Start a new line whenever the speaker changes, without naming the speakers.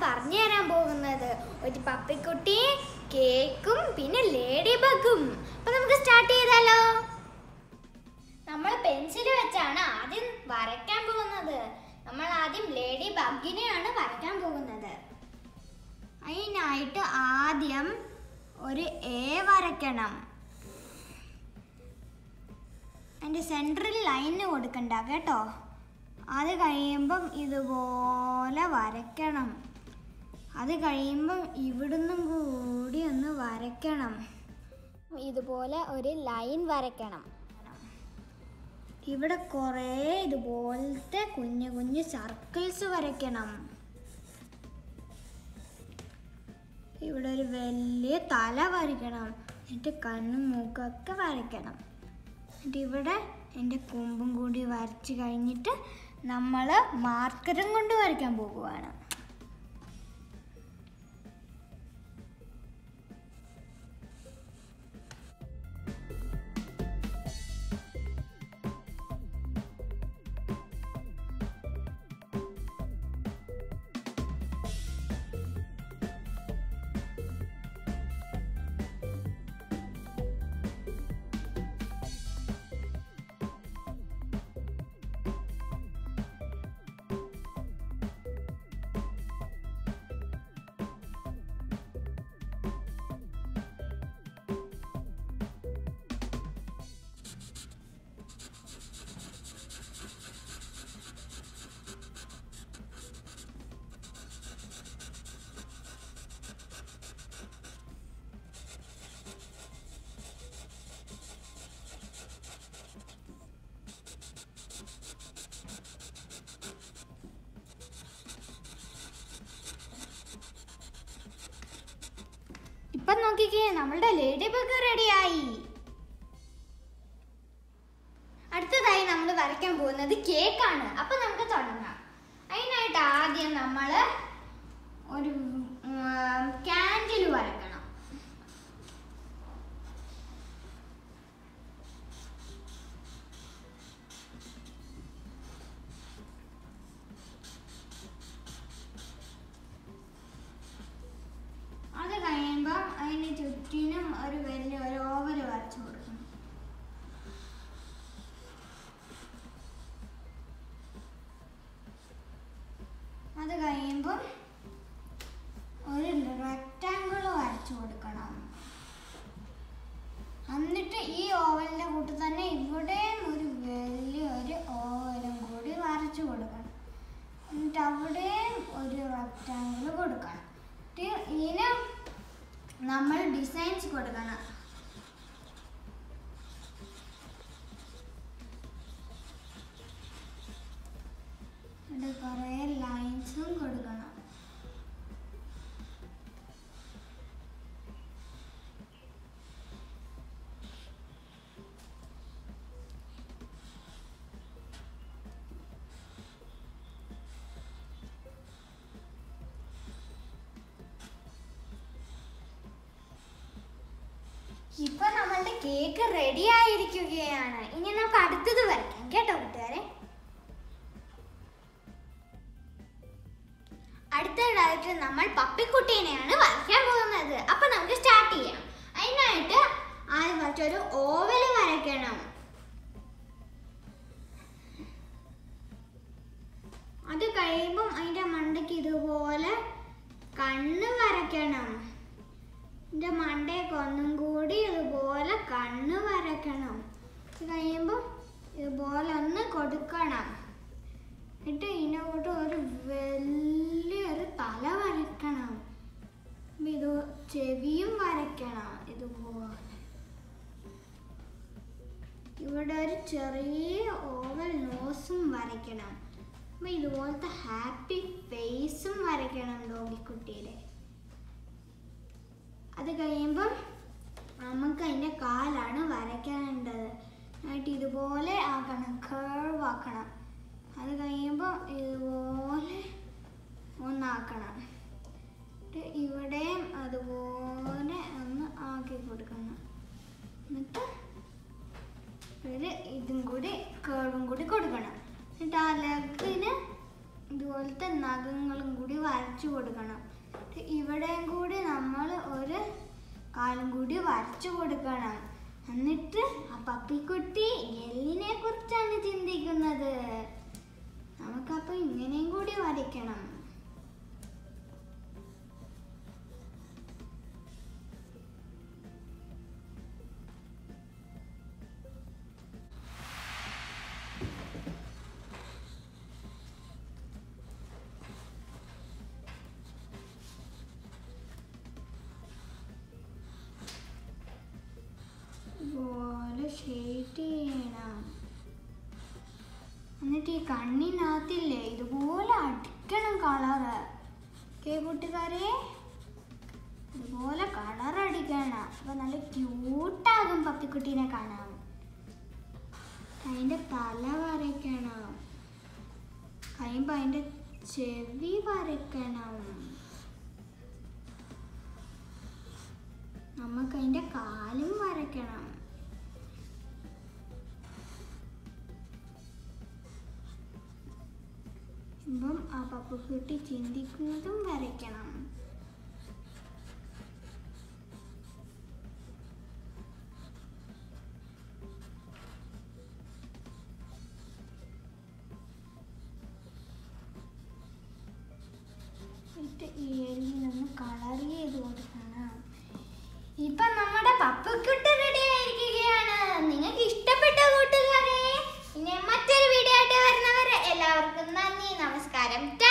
പറഞ്ഞു തരാൻ പോകുന്നത് ഒരു പപ്പിക്കുട്ടി കേക്കും പിന്നെ ലേഡി ബഗും അപ്പൊ നമുക്ക് സ്റ്റാർട്ട് ചെയ്താലോ നമ്മൾ പെൻസിൽ വെച്ചാണ് ആദ്യം വരയ്ക്കാൻ പോകുന്നത് നമ്മൾ ആദ്യം ലേഡി ബഗിനെയാണ് വരയ്ക്കാൻ പോകുന്നത് അതിനായിട്ട് ആദ്യം ഒരു എ വരയ്ക്കണം അതിൻ്റെ സെൻട്രൽ ലൈന് കൊടുക്കണ്ട കേട്ടോ അത് കഴിയുമ്പം ഇതുപോലെ വരയ്ക്കണം അത് കഴിയുമ്പം ഇവിടുന്നും കൂടി ഒന്ന് വരയ്ക്കണം ഇതുപോലെ ഒരു ലൈൻ വരയ്ക്കണം ഇവിടെ കുറേ ഇതുപോലത്തെ കുഞ്ഞു കുഞ്ഞു സർക്കിൾസ് വരയ്ക്കണം ഇവിടെ ഒരു വലിയ തല വരയ്ക്കണം എന്നിട്ട് കണ്ണും മൂക്കൊക്കെ വരയ്ക്കണം എന്നിട്ട് ഇവിടെ എൻ്റെ കൊമ്പും കൂടി വരച്ച് കഴിഞ്ഞിട്ട് നമ്മൾ മാർക്കറും കൊണ്ട് വരയ്ക്കാൻ പോകുവാണ് ഇപ്പം നോക്കിക്കേ നമ്മളുടെ ലേഡി ബഗ് റെഡിയായി അടുത്തതായി നമ്മൾ വരയ്ക്കാൻ പോകുന്നത് കേക്കാണ് അപ്പൊ നമുക്ക് തുടങ്ങാം അതിനായിട്ട് ആദ്യം നമ്മൾ ഒരു ക്യാൻഡിൽ വരക്കണം അത് കഴിയുമ്പോൾ അതിന് ചുറ്റിനും ഒരു വലിയ ഒരു ഓവൽ വരച്ചു കൊടുക്കണം അത് കഴിയുമ്പോൾ ഒരു റെക്റ്റാങ്കിൾ വരച്ചു കൊടുക്കണം എന്നിട്ട് ഈ ഓവലിന്റെ കൂട്ട് തന്നെ ഇവിടെയും ഒരു വലിയൊരു ഓവലും കൂടി വരച്ചു കൊടുക്കണം എന്നിട്ട് അവിടെയും ഒരു റെക്റ്റാങ്കിൾ കൊടുക്കണം എന്നിട്ട് ഇതിന് നമ്മൾ ഡിസൈൻസ് കൊടുക്കണം ഇവിടെ കുറേ ലൈൻസും കൊടുക്കണം ഇപ്പൊ നമ്മളുടെ കേക്ക് റെഡി ആയിരിക്കുകയാണ് ഇനി നമുക്ക് അടുത്തത് വരയ്ക്കാം കേട്ടോ കൂട്ടുകാരെ അടുത്തതായിട്ട് നമ്മൾ പപ്പിക്കുട്ടീനെയാണ് വരയ്ക്കാൻ പോകുന്നത് അപ്പൊ നമുക്ക് സ്റ്റാർട്ട് ചെയ്യാം അതിനായിട്ട് ആദ്യം കുറച്ചൊരു ഓവല് വരയ്ക്കണം അത് കഴിയുമ്പം അതിന്റെ മണ്ടയ്ക്ക് ഇതുപോലെ കണ്ണ് വരയ്ക്കണം ഇതിന്റെ മണ്ടയൊക്കെ ഒന്നും കൂടി ഇതുപോലെ കണ്ണ് വരയ്ക്കണം ഇത് കഴിയുമ്പോൾ ഇതുപോലെ ഒന്ന് കൊടുക്കണം എന്നിട്ട് ഇതിനോട്ട് ഒരു വലിയൊരു തല വരയ്ക്കണം അപ്പൊ ഇത് ചെവിയും വരയ്ക്കണം ഇതുപോലെ ഇവിടെ ഒരു ചെറിയ ഓവൽ നോസും വരയ്ക്കണം അപ്പൊ ഇതുപോലത്തെ ഹാപ്പി ഫേസും വരയ്ക്കണം ഡോഗിക്കുട്ടിയുടെ അത് കഴിയുമ്പം നമുക്ക് അതിൻ്റെ കാലാണ് വരയ്ക്കാനുണ്ടത് എന്നിട്ട് ഇതുപോലെ ആക്കണം കേർവ് ആക്കണം അത് കഴിയുമ്പോൾ ഇതുപോലെ ഒന്നാക്കണം എന്നിട്ട് ഇവിടെയും അതുപോലെ ഒന്ന് ആക്കി കൊടുക്കണം എന്നിട്ട് ഒരു ഇതും കൂടി കേർവും കൂടി കൊടുക്കണം എന്നിട്ട് ആ ലെഗിന് ഇതുപോലത്തെ നഖങ്ങളും കൂടി വരച്ചു കൊടുക്കണം ഇവിടെയും കൂടി നമ്മൾ ഒരു കാലും കൂടി വരച്ചു കൊടുക്കണം എന്നിട്ട് ആ പപ്പിക്കുട്ടി എല്ലിനെ കുറിച്ചാണ് ചിന്തിക്കുന്നത് നമുക്കപ്പോ ഇങ്ങനെയും കൂടി വരയ്ക്കണം ഇതുപോലെ ഷെയ്ഡ് ചെയ്യണം എന്നിട്ട് ഈ കണ്ണിനകത്തില്ലേ ഇതുപോലെ അടിക്കണം കളറ് ഓക്കെ കൂട്ടുകാരെ ഇതുപോലെ കളർ അടിക്കണം അപ്പൊ നല്ല ക്യൂട്ടാകും പപ്പിക്കുട്ടീനെ കാണാൻ അതിന്റെ തല വരയ്ക്കണം കഴിയുമ്പോ അതിന്റെ ചെവി വരയ്ക്കണം നമുക്ക് അതിന്റെ കാലും വരയ്ക്കണം ഇപ്പം ആ പപ്പുക്കുട്ടി ചിന്തിക്കുന്നതും വരയ്ക്കണം എന്നിട്ട് ഈ എല്ലിനൊന്ന് കളർ ചെയ്ത് കൊടുക്കണം ഇപ്പൊ നമ്മുടെ പപ്പക്കുട്ടി റെഡി ആയിരിക്കുകയാണ് നിങ്ങൾക്ക് ഇഷ്ടപ്പെട്ട കൂട്ടുകാരെ ഇനി മറ്റൊരു വീഡിയോ ആയിട്ട് വരുന്നവരെ എല്ലാവർക്കും നന്ദി നമസ്കാരം